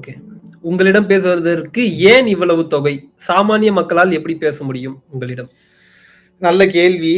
Okay உங்களிடம் பேசுவதற்கு ஏன் இவ்வளவு தொகை சாமானிய மக்களால் எப்படி பேச முடியும் உங்களிடம் நல்ல கேள்வி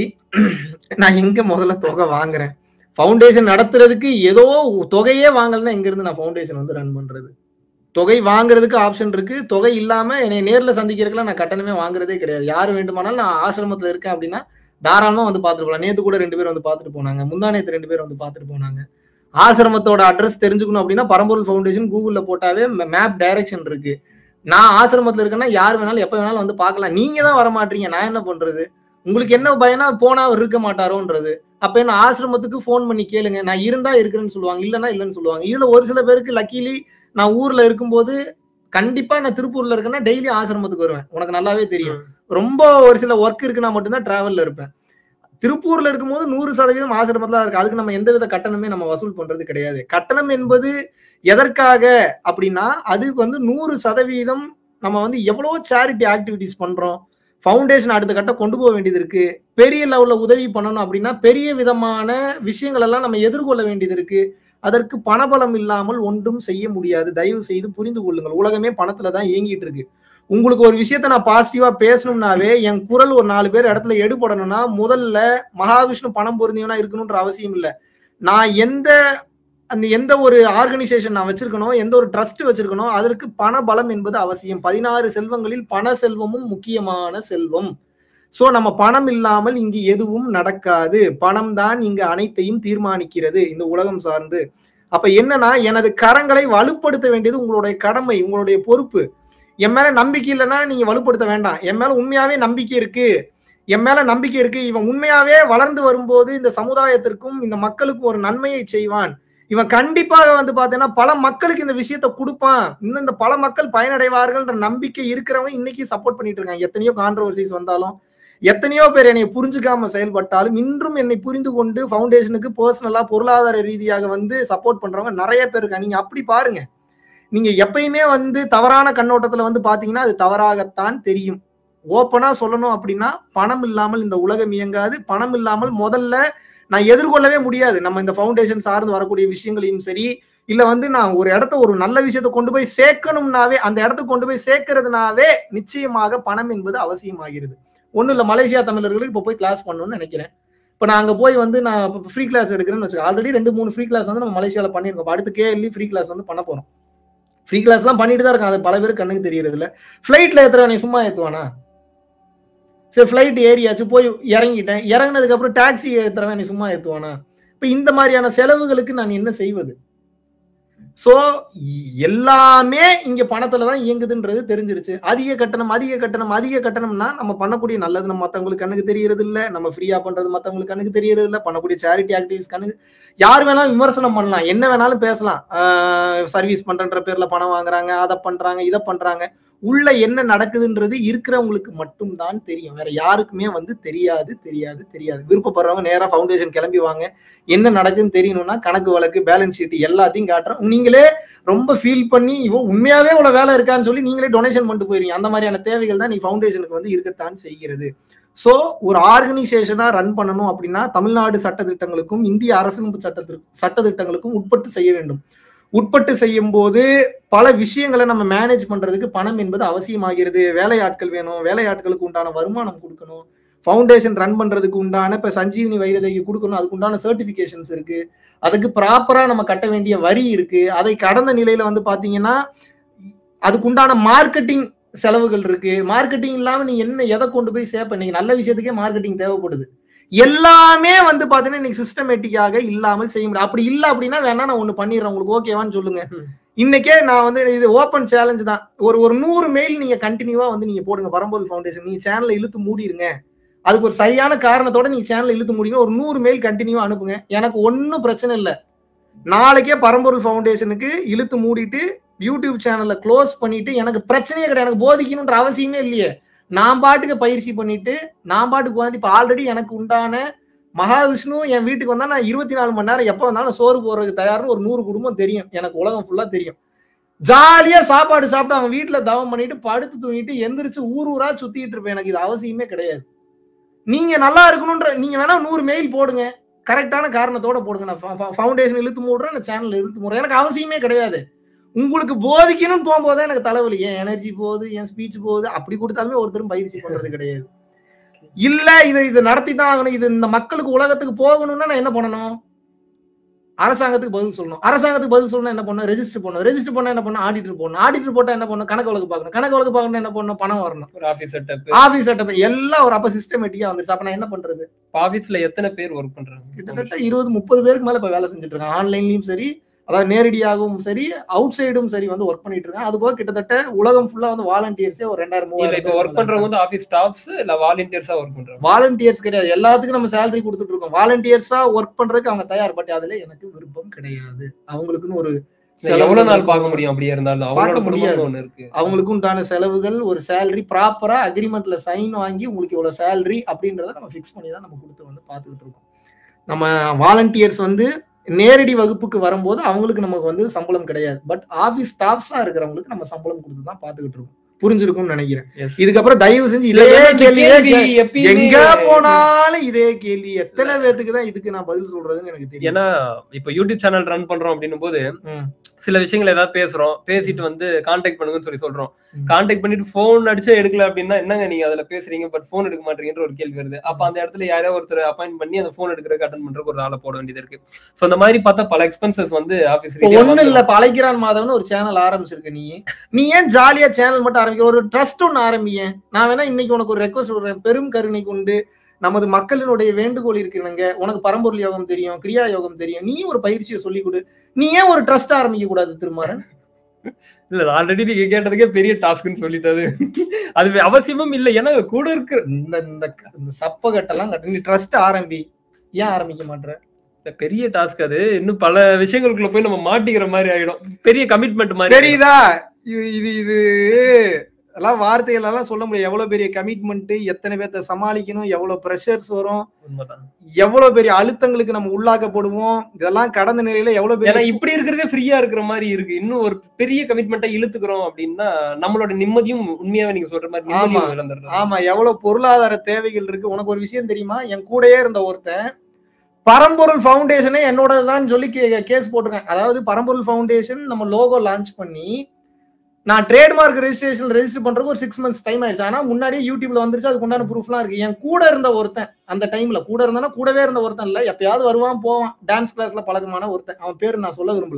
நான் எங்க முதல்ல தொகை வாங்குறேன் ஃபவுண்டேஷன் நடத்துறதுக்கு ஏதோ தொகையே வாங்கலைன்னா எங்க இருந்து நான் ஃபவுண்டேஷன் வந்து ரன் பண்றது தொகை வாங்குறதுக்கு ஆப்ஷன் இருக்கு தொகை இல்லாம என்னை நேர்ல சந்திக்கிறதுக்குலாம் நான் கட்டணமே வாங்குறதே கிடையாது யார் வேண்டுமானாலும் நான் ஆசிரமத்துல இருக்கேன் அப்படின்னா தாராளமா வந்து பார்த்துட்டு போகலாம் நேத்து கூட ரெண்டு பேர் வந்து பார்த்துட்டு போனாங்க முந்தா நேத்து ரெண்டு பேர் வந்து பார்த்துட்டு போனாங்க ஆசிரமத்தோட அட்ரஸ் தெரிஞ்சுக்கணும் அப்படின்னா பரம்பொருள் ஃபவுண்டேஷன் கூகுள்ல போட்டாவே மேப் டைரக்ஷன் இருக்கு நான் ஆசிரமத்துல இருக்கேன்னா யார் வேணாலும் எப்ப வேணாலும் வந்து பார்க்கலாம் நீங்க தான் வர மாட்டீங்க நான் என்ன பண்றது உங்களுக்கு என்ன பயனா போனா அவர் இருக்க மாட்டாரோன்றது அப்ப என்ன ஆசிரமத்துக்கு ஃபோன் பண்ணி கேளுங்க நான் இருந்தா இருக்கிறேன்னு சொல்லுவாங்க இல்லைன்னா இல்லைன்னு சொல்லுவாங்க இதுல ஒரு சில பேருக்கு லக்கிலி நான் ஊர்ல இருக்கும்போது கண்டிப்பா நான் திருப்பூர்ல இருக்கேன்னா டெய்லி ஆசிரமத்துக்கு வருவேன் உனக்கு நல்லாவே தெரியும் ரொம்ப ஒரு சில ஒர்க் இருக்குன்னா மட்டும்தான் டிராவல்ல இருப்பேன் திருப்பூர்ல இருக்கும்போது நூறு சதவீதம் ஆசிரமத்துல இருக்கு அதுக்கு நம்ம எந்தவித கட்டணமே நம்ம வசூல் பண்றது கிடையாது கட்டணம் என்பது எதற்காக அப்படின்னா அதுக்கு வந்து நூறு சதவீதம் நம்ம வந்து எவ்வளவு சேரிட்டி ஆக்டிவிட்டிஸ் பண்றோம் ஃபவுண்டேஷன் அடுத்த கட்டம் கொண்டு போக வேண்டியது இருக்கு பெரிய லெவல்ல உதவி பண்ணணும் அப்படின்னா பெரிய விதமான விஷயங்கள் எல்லாம் நம்ம எதிர்கொள்ள வேண்டியது இருக்கு அதற்கு பணபலம் இல்லாமல் ஒன்றும் செய்ய முடியாது தயவு செய்து புரிந்து கொள்ளுங்கள் உலகமே பணத்துல தான் இயங்கிட்டு இருக்கு உங்களுக்கு ஒரு விஷயத்த நான் பாசிட்டிவா பேசணும்னாவே என் குரல் ஒரு நாலு பேர் இடத்துல எடுபடணும்னா முதல்ல மகாவிஷ்ணு பணம் பொருந்தியவனா இருக்கணும்ன்ற அவசியம் இல்லை நான் எந்த அந்த எந்த ஒரு ஆர்கனைசேஷன் நான் வச்சிருக்கணும் எந்த ஒரு ட்ரஸ்ட் வச்சிருக்கணும் அதற்கு பண பலம் என்பது அவசியம் பதினாறு செல்வங்களில் பண செல்வமும் முக்கியமான செல்வம் சோ நம்ம பணம் இல்லாமல் இங்கு எதுவும் நடக்காது பணம் தான் இங்கு அனைத்தையும் தீர்மானிக்கிறது இந்த உலகம் சார்ந்து அப்ப என்னன்னா எனது கரங்களை வலுப்படுத்த வேண்டியது உங்களுடைய கடமை உங்களுடைய பொறுப்பு என் மேல நம்பிக்கை இல்லைன்னா நீங்க வலுப்படுத்த வேண்டாம் என் மேல உண்மையாவே நம்பிக்கை இருக்கு என் மேல நம்பிக்கை இருக்கு இவன் உண்மையாவே வளர்ந்து வரும்போது இந்த சமுதாயத்திற்கும் இந்த மக்களுக்கும் ஒரு நன்மையை செய்வான் இவன் கண்டிப்பாக வந்து பாத்தீங்கன்னா பல மக்களுக்கு இந்த விஷயத்த கொடுப்பான் இன்னும் இந்த பல மக்கள் பயனடைவார்கள்ன்ற நம்பிக்கை இருக்கிறவங்க இன்னைக்கு சப்போர்ட் பண்ணிட்டு இருக்காங்க எத்தனையோ கான்ட்ரவர்சிஸ் வந்தாலும் எத்தனையோ பேர் என்னை புரிஞ்சுக்காம செயல்பட்டாலும் இன்றும் என்னை புரிந்து கொண்டு ஃபவுண்டேஷனுக்கு பர்சனலா பொருளாதார ரீதியாக வந்து சப்போர்ட் பண்றவங்க நிறைய பேர் இருக்காங்க நீங்க அப்படி பாருங்க நீங்க எப்பயுமே வந்து தவறான கண்ணோட்டத்துல வந்து பாத்தீங்கன்னா அது தவறாகத்தான் தெரியும் ஓப்பனா சொல்லணும் அப்படின்னா பணம் இல்லாமல் இந்த உலகம் இயங்காது பணம் இல்லாமல் முதல்ல நான் எதிர்கொள்ளவே முடியாது நம்ம இந்த ஃபவுண்டேஷன் சார்ந்து வரக்கூடிய விஷயங்களையும் சரி இல்ல வந்து நான் ஒரு இடத்த ஒரு நல்ல விஷயத்த கொண்டு போய் சேர்க்கணும்னாவே அந்த இடத்துக்கு கொண்டு போய் சேர்க்கறதுனாவே நிச்சயமாக பணம் என்பது அவசியமாகிறது ஒன்றும் இல்லை மலேசியா தமிழர்களுக்கு இப்போ போய் கிளாஸ் பண்ணணும்னு நினைக்கிறேன் இப்போ நான் அங்கே போய் வந்து நான் இப்போ ஃப்ரீ கிளாஸ் எடுக்கிறேன்னு வச்சுக்கோ ஆல்ரெடி ரெண்டு மூணு ஃப்ரீ கிளாஸ் வந்து நம்ம மலேசியாவில் பண்ணியிருக்கோம் இப்ப அடுத்து கேஎல்இ ஃப்ரீ கிளாஸ் வந்து பண்ண போகிறோம் ஃப்ரீ கிளாஸ்லாம் பண்ணிட்டு தான் இருக்கான் அது பல பேருக்கு கண்ணுக்கு தெரியறது இல்லை ஃப்ளைட்டில் ஏற்றுறவனே சும்மா ஏற்றுவானா சரி ஃப்ளைட் ஏறியாச்சு போய் இறங்கிட்டேன் இறங்கினதுக்கு அப்புறம் டாக்ஸி ஏற்றுறவன் நீ சும்மா ஏற்றுவானா இப்போ இந்த மாதிரியான செலவுகளுக்கு நான் என்ன செய்வது சோ எல்லாமே இங்க பணத்துல தான் இயங்குதுன்றது தெரிஞ்சிருச்சு அதிக கட்டணம் அதிக கட்டணம் அதிக கட்டணம்னா நம்ம பண்ணக்கூடிய நல்லது நம்ம மத்தவங்களுக்கு கண்ணுக்கு தெரியறது இல்ல நம்ம ஃப்ரீயா பண்றது மத்தவங்களுக்கு கண்ணுக்கு தெரியறது இல்ல பண்ணக்கூடிய சேரிட்டி ஆக்டிவிட்டிஸ் கண்ணுக்கு யார் வேணாலும் விமர்சனம் பண்ணலாம் என்ன வேணாலும் பேசலாம் சர்வீஸ் பண்றன்ற பேர்ல பணம் வாங்குறாங்க அதை பண்றாங்க இதை பண்றாங்க உள்ள என்ன நடக்குதுன்றது இருக்கிறவங்களுக்கு மட்டும்தான் தெரியும் வேற யாருக்குமே வந்து தெரியாது தெரியாது தெரியாது விருப்பப்படுறவங்க நேரா ஃபவுண்டேஷன் கிளம்பி வாங்க என்ன நடக்குதுன்னு தெரியணும்னா கணக்கு வழக்கு பேலன்ஸ் ஷீட் எல்லாத்தையும் காட்டுறோம் நீங்களே ரொம்ப ஃபீல் பண்ணி இவோ உண்மையாவே இவ்வளவு வேலை இருக்கான்னு சொல்லி நீங்களே டொனேஷன் பண்ணிட்டு போயிருவீங்க அந்த மாதிரியான தேவைகள் தான் நீ ஃபவுண்டேஷனுக்கு வந்து இருக்கத்தான் செய்கிறது ஸோ ஒரு ஆர்கனைசேஷனா ரன் பண்ணணும் அப்படின்னா தமிழ்நாடு சட்டத்திட்டங்களுக்கும் இந்திய அரசியலமைப்பு சட்டத்திற்கு சட்டத்திட்டங்களுக்கும் உட்பட்டு செய்ய வேண்டும் உட்பட்டு செய்யும் போது பல விஷயங்களை நம்ம மேனேஜ் பண்றதுக்கு பணம் என்பது அவசியமாகிறது வேலையாட்கள் வேணும் வேலையாட்களுக்கு உண்டான வருமானம் கொடுக்கணும் ஃபவுண்டேஷன் ரன் பண்றதுக்கு உண்டான இப்ப சஞ்சீவினி வைரதைக்கு கொடுக்கணும் அதுக்கு உண்டான சர்டிபிகேஷன்ஸ் இருக்கு அதுக்கு ப்ராப்பரா நம்ம கட்ட வேண்டிய வரி இருக்கு அதை கடந்த நிலையில வந்து பாத்தீங்கன்னா அதுக்கு உண்டான மார்க்கெட்டிங் செலவுகள் இருக்கு மார்க்கெட்டிங் இல்லாம நீ என்ன எதை கொண்டு போய் சேர்ப்ப நீங்க நல்ல விஷயத்துக்கே மார்க்கெட்டிங் தேவைப்படுது எல்லாமே வந்து பாத்தீங்கன்னா இன்னைக்கு சிஸ்டமேட்டிக்காக இல்லாமல் செய்ய முடியும் அப்படி இல்ல அப்படின்னா வேணா நான் ஒண்ணு பண்ணிடுறேன் உங்களுக்கு ஓகேவான்னு சொல்லுங்க இன்னைக்கே நான் வந்து இது ஓப்பன் சேலஞ்ச் தான் ஒரு ஒரு நூறு மெயில் நீங்க கண்டினியூவா வந்து நீங்க போடுங்க பரம்போல் ஃபவுண்டேஷன் நீங்க சேனலை இழுத்து மூடிருங்க அதுக்கு ஒரு சரியான காரணத்தோட நீங்க சேனலை இழுத்து முடியுங்க ஒரு நூறு மெயில் கண்டினியூவா அனுப்புங்க எனக்கு ஒன்றும் பிரச்சனை இல்லை நாளைக்கே பரம்பொருள் ஃபவுண்டேஷனுக்கு இழுத்து மூடிட்டு யூடியூப் சேனல்ல க்ளோஸ் பண்ணிட்டு எனக்கு பிரச்சனையே கிடையாது எனக்கு போதிக்கணுன்ற அவசியமே இல்லையே நான் பாட்டுக்கு பயிற்சி பண்ணிட்டு நான் பாட்டுக்கு வந்து இப்போ ஆல்ரெடி எனக்கு உண்டான மகாவிஷ்ணு என் வீட்டுக்கு வந்தா நான் இருபத்தி நாலு மணி நேரம் எப்போ வந்தாலும் சோறு போடுறதுக்கு தயார்னு ஒரு நூறு குடும்பம் தெரியும் எனக்கு உலகம் ஃபுல்லா தெரியும் ஜாலியா சாப்பாடு சாப்பிட்டு அவங்க வீட்டுல தவம் பண்ணிட்டு படுத்து தூங்கிட்டு எந்திரிச்சு ஊர் ஊரா சுத்திட்டு இருப்பேன் எனக்கு இது அவசியமே கிடையாது நீங்க நல்லா இருக்கணும்ன்ற நீங்க வேணா நூறு மெயில் போடுங்க கரெக்டான காரணத்தோட போடுங்க நான் ஃபவுண்டேஷன் இழுத்து மூடுறேன் நான் சேனல் இழுத்து மூடுறேன் எனக்கு அவசியமே கிடையாது உங்களுக்கு போதிக்கணும்னு போகும்போது எனக்கு தலைவலி என் எனர்ஜி போகுது என் ஸ்பீச் போகுது அப்படி கொடுத்தாலுமே ஒருத்தரும் பயிற்சி பண்றது கிடையாது இல்ல இதை இது நடத்தி தான் ஆகணும் இது இந்த மக்களுக்கு உலகத்துக்கு போகணும்னா நான் என்ன பண்ணணும் அரசாங்கத்துக்கு பதில் சொல்லணும் அரசாங்கத்துக்கு பதில் சொல்லணும் என்ன பண்ணணும் ரெஜிஸ்டர் பண்ணணும் ரெஜிஸ்டர் பண்ணா என்ன பண்ணணும் ஆடிட்டர் போடணும் ஆடிட்டர் போட்டா என்ன பண்ணணும் கணக்கு வழக்கு பார்க்கணும் கணக்கு வழக்கு பார்க்கணும் என்ன பண்ணணும் பணம் வரணும் ஒரு ஆபீஸ் செட்டப் ஆபீஸ் செட்டப் எல்லாம் ஒரு அப்ப சிஸ்டமேட்டிக்கா வந்துருச்சு அப்ப நான் என்ன பண்றது ஆபீஸ்ல எத்தனை பேர் ஒர்க் பண்றாங்க கிட்டத்தட்ட இருபது முப்பது பேருக்கு மேல இப்ப வேலை செஞ்சுட்டு இருக்காங்க ஆன்லைன்லயும் சரி அதாவது நேரடியாகவும் சரி அவுட் சைடும் சரி வந்து ஒர்க் பண்ணிட்டு இருக்காங்க அது போக கிட்டத்தட்ட உலகம் ஃபுல்லா வந்து வாலண்டியர்ஸே ஒரு ரெண்டாயிரம் இல்ல இப்ப ஒர்க் பண்றவங்க வந்து ஆபீஸ் ஸ்டாஃப்ஸ் இல்ல வாலண்டியர்ஸா ஒர்க் பண்றாங்க வாலண்டியர்ஸ் கிடையாது எல்லாத்துக்கும் நம்ம சேலரி கொடுத்துட்டு இருக்கோம் வாலண்டியர்ஸா ஒர்க் பண்றதுக்கு அவங்க தயார் பட் அதுல எனக்கு விருப்பம் கிடையாது அவங்களுக்குன்னு ஒரு எவ்வளவு நாள் பார்க்க முடியும் அப்படியே இருந்தாலும் அவங்களோட பார்க்க முடியாது. குடும்பம்னு ஒண்ணு இருக்கு அவங்களுக்கு உண்டான செலவுகள் ஒரு சேலரி ப்ராப்பரா அக்ரிமெண்ட்ல சைன் வாங்கி உங்களுக்கு இவ்வளவு சேலரி அப்படின்றத நம்ம ஃபிக்ஸ் பண்ணி தான் நம்ம கொடுத்து வந்து பார்த்துக்கிட்டு இருக்கோம் நம்ம வாலண்டியர்ஸ் வந்து நேரடி வகுப்புக்கு வரும்போது அவங்களுக்கு நமக்கு வந்து சம்பளம் கிடையாது பட் ஆபீஸ் ஸ்டாஃப்ஸா இருக்கிறவங்களுக்கு நம்ம சம்பளம் கொடுத்து தான் பார்த்துக்கிட்டு இருக்கோம் புரிஞ்சிருக்கும்னு நினைக்கிறேன் Yes. இதுக்கப்புறம் தயவு செஞ்சு இல்ல, இதே ஏன்னா இந்த கேள்வியே கேள்வி கே- எப்பயுமே- எங்க போனாலும் இதே கேள்வி எத்தனை பேத்துக்கு தான் இதுக்கு நான் பதில் சொல்றதுன்னு எனக்கு தெரியும் ஏன்னா இப்ப யூடியூப் சேனல் ரன் பண்றோம் அப்படின்னும் போது ம். சில விஷயங்கள் ஏதாவது பேசுறோம் பேசிட்டு வந்து கான்டாக்ட் பண்ணுங்கன்னு சொல்லி சொல்றோம் ம். கான்டாக்ட் பண்ணிட்டு போன் அடிச்சு எடுக்கல அப்படின்னா என்னங்க நீங்க அதுல பேசுறீங்க பட் போன் எடுக்க மாட்டீங்கன்ற ஒரு கேள்வி வருது அப்ப அந்த இடத்துல யாரோ ஒருத்தர் அப்பாயிண்ட் பண்ணி அந்த போன் எடுக்கிறதுக்கு அட்டன் பண்றதுக்கு ஒரு ஆளை போட வேண்டியது இருக்கு சோ அந்த மாதிரி பார்த்தா பல எக்ஸ்பென்சஸ் வந்து ஆபீஸ் இப்போ ஒண்ணு இல்ல இப்ப அழைக்கிறான் மாதவன் ஒரு சேனல் ஆரம்பிச்சிருக்க நீ நீ ஏன் ஜாலியா சேனல் மட்டும் ஆரம்பிக்க ஒரு ட்ரஸ்ட் ஒண்ணு ஆரம்பிங்க நான் வேணா இன்னைக்கு உனக்கு ஒரு ரெக்வஸ்ட் விடுறேன் பெரும் கருணை கொண்டு நமது மக்களினுடைய வேண்டுகோள் இருக்கிறவங்க உனக்கு பரம்பொருள் யோகம் தெரியும் கிரியா யோகம் தெரியும் நீ ஒரு பயிற்சியை சொல்லி கொடு நீ ஏன் ஒரு ட்ரஸ்ட் ஆரம்பிக்க கூடாது திருமாறன் இல்ல ஆல்ரெடி நீங்க கேட்டதுக்கே பெரிய டாஸ்க்னு சொல்லிட்டது அது அவசியமும் இல்ல ஏன்னா கூட இருக்கு இந்த இந்த இந்த சப்பகட்டெல்லாம் கட்டு நீ ட்ரஸ்ட் ஆரம்பி ஏன் ஆரம்பிக்க மாட்ற பெரிய டாஸ்க் அது இன்னும் பல விஷயங்களுக்குள்ள போய் நம்ம மாட்டிக்கிற மாதிரி ஆயிடும் பெரிய கமிட்மெண்ட் மாதிரி ஆயிடும். தெரியுதா இது இது இது எல்லாம் வார்த்தைகள் எல்லாம் சொல்ல முடியாது எவ்வளவு பெரிய கமிட்மெண்ட் எத்தனை பேர்த்த சமாளிக்கணும் எவ்வளவு ப்ரெஷர்ஸ் வரும் உண்மைதான் எவ்வளவு பெரிய அழுத்தங்களுக்கு நம்ம உள்ளாக்கப்படுவோம் இதெல்லாம் கடந்த நிலையில எவ்வளவு ஏன்னா பெரிய இப்படி இருக்கிறதே ஃப்ரீயா இருக்கிற மாதிரி இருக்கு இன்னும் ஒரு பெரிய கமிட்மெண்ட்டை இழுத்துக்கிறோம் அப்படின்னா நம்மளோட நிம்மதியும் உண்மையாவே நீங்க சொல்ற மாதிரி நிம்மதியும் ஆமா. இழந்துடுறோம் ஆமா எவ்வளவு பொருளாதார தேவைகள் இருக்கு உனக்கு ஒரு விஷயம் தெரியுமா என் கூடயே இருந்த ஒருத்தன் பரம்பொருள் ஃபவுண்டேஷனே என்னோடதான் சொல்லி கேஸ் போட்டிருக்கேன் அதாவது பரம்பொருள் ஃபவுண்டேஷன் நம்ம லோகோ லான்ச் பண்ணி நான் ட்ரேட்மார்க் ரெஜிஸ்ட்ரேஷன் ரெஜிஸ்டர் பண்றதுக்கு ஒரு சிக்ஸ் மந்த்ஸ் டைம் ஆயிடுச்சு ஆனா முன்னாடியே யூடியூப்ல வந்துருச்சு அதுக்கு உண்டான ப்ரூஃப்லாம் இருக்கு என் கூட இருந்த ஒருத்தன் அந்த டைம்ல கூட இருந்தானா கூடவே இருந்த ஒருத்தன் இல்ல எப்பயாவது வருவான் போவான் டான்ஸ் கிளாஸ்ல பழக்கமான ஒருத்தன் அவன் பேரு நான் சொல்ல விரும்பல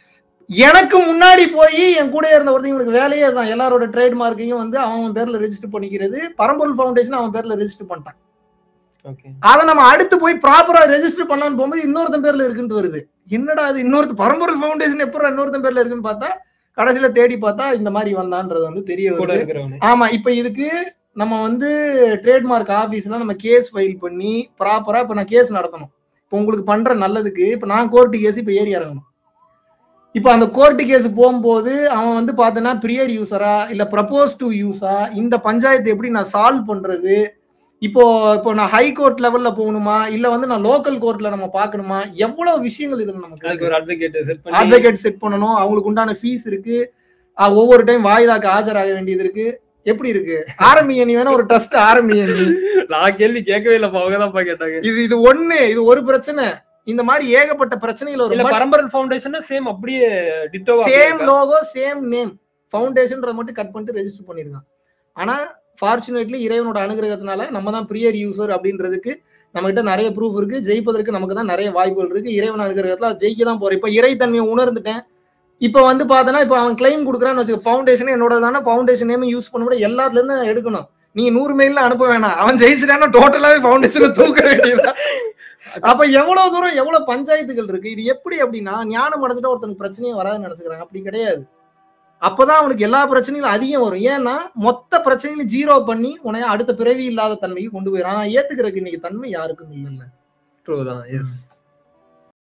எனக்கு முன்னாடி போய் என் கூட இருந்த ஒருத்தன் இவனுக்கு வேலையே தான் எல்லாரோட ட்ரேட்மார்க்கையும் வந்து அவன் பேர்ல ரெஜிஸ்டர் பண்ணிக்கிறது பரம்பொருள் ஃபவுண்டேஷன் அவன் பேர்ல ரெஜிஸ்டர் பண்ணிட்டான் ஓகே அதை நம்ம அடுத்து போய் ப்ராப்பரா ரெஜிஸ்டர் பண்ணலாம்னு போகும்போது இன்னொருத்தன் பேர்ல இருக்குன்னு வருது என்னடா அது இன்னொருத்த பரம்பொருள் ஃபவுண்டேஷன் எப்பறம் இன்னொருத்தன் பேர்ல இருக்குன்னு பார்த்தா கடைசியில தேடி பார்த்தா இந்த மாதிரி வந்தான்றது வந்து தெரிய கூட வருது இருக்கிறவனே ஆமா இப்ப இதுக்கு நம்ம வந்து ட்ரேட்மார்க் ஆபீஸ்ல நம்ம கேஸ் ஃபைல் பண்ணி ப்ராப்பரா இப்ப நான் கேஸ் நடத்தணும் இப்போ உங்களுக்கு பண்ற நல்லதுக்கு இப்ப நான் கோர்ட்டு கேஸ் இப்ப ஏறி இறங்கணும் இப்போ அந்த கோர்ட்டு கேஸ் போகும்போது அவன் வந்து பார்த்தனா பிரியர் யூசரா இல்ல ப்ரப்போஸ் டு யூஸா இந்த பஞ்சாயத்து எப்படி நான் சால்வ் பண்றது இப்போ இப்போ நான் ஹை கோர்ட் லெவல்ல போகணுமா இல்ல வந்து நான் லோக்கல் கோர்ட்ல நம்ம பார்க்கணுமா எவ்வளவு விஷயங்கள் இதுல நமக்கு அதுக்கு இருக்கு. ஒரு அட்வொகேட் செட் பண்ணி அட்வொகேட் செட் பண்ணணும் அவங்களுக்கு உண்டான ஃபீஸ் இருக்கு அஹ் ஒவ்வொரு டைம் வாய்தாக்கு ஆஜராக வேண்டியது இருக்கு எப்படி இருக்கு ஆரம்பிங்க நீ வேணா ஒரு ட்ரஸ்ட் ஆரம்பிங்க நீ நான் கேள்வி கேட்கவே இல்லப்பா அவங்க தான்ப்பா கேட்டாங்க இது இது ஒண்ணு இது ஒரு பிரச்சனை இந்த மாதிரி ஏகப்பட்ட பிரச்சனைகள் இல்ல வரும் பரம்பரன் ஃபவுண்டேஷன் சேம் அப்படியே டிட்டோவா சேம் லோகோ சேம் நேம் ஃபவுண்டேஷன்ன்றத மட்டும் கட் பண்ணிட்டு ரெஜிஸ்டர் பண்ணிருக்கான் ஆனா ஃபார்ச்சுனேட்லி இறைவனோட அனுகிரகத்தினால நம்ம தான் பிரியர் யூசர் அப்படின்றதுக்கு நம்ம கிட்ட நிறைய ப்ரூஃப் இருக்கு ஜெயிப்பதற்கு நமக்கு தான் நிறைய வாய்ப்புகள் இருக்கு இறைவன் அனுகிரகத்துல அது ஜெயிக்க தான் போறேன் இப்ப இறைத்தன்மையை உணர்ந்துட்டேன் இப்ப வந்து பார்த்தனா இப்ப அவன் கிளைம் கொடுக்குறான்னு வச்சுக்க ஃபவுண்டேஷன் என்னோட தானே ஃபவுண்டேஷன் நேம் யூஸ் பண்ண முடியும் எல்லாத்துல இருந்து எடுக்கணும் நீங்க நூறு மெயில அனுப்ப வேணாம் அவன் ஜெயிச்சிட்டானா டோட்டலாவே ஃபவுண்டேஷனை தூக்க வேண்டியதுதான் அப்ப எவ்வளவு தூரம் எவ்வளவு பஞ்சாயத்துகள் இருக்கு இது எப்படி அப்படின்னா ஞானம் அடைஞ்சிட்டா ஒருத்தனுக்கு பிரச்சனையே வராதுன்னு நினைச்சுக்கிறாங்க அப்படி கிடையாது அப்பதான் அவனுக்கு எல்லா பிரச்சனைகளும் அதிகம் வரும் ஏன்னா மொத்த பிரச்சனைகளும் ஜீரோ பண்ணி உனைய அடுத்த பிறவி இல்லாத தன்மைக்கு கொண்டு போயிடும் ஆனா ஏத்துக்கிறதுக்கு இன்னைக்கு தன்மை யாருக்கும் இல்லைல்ல ட்ரூ தான் எஸ்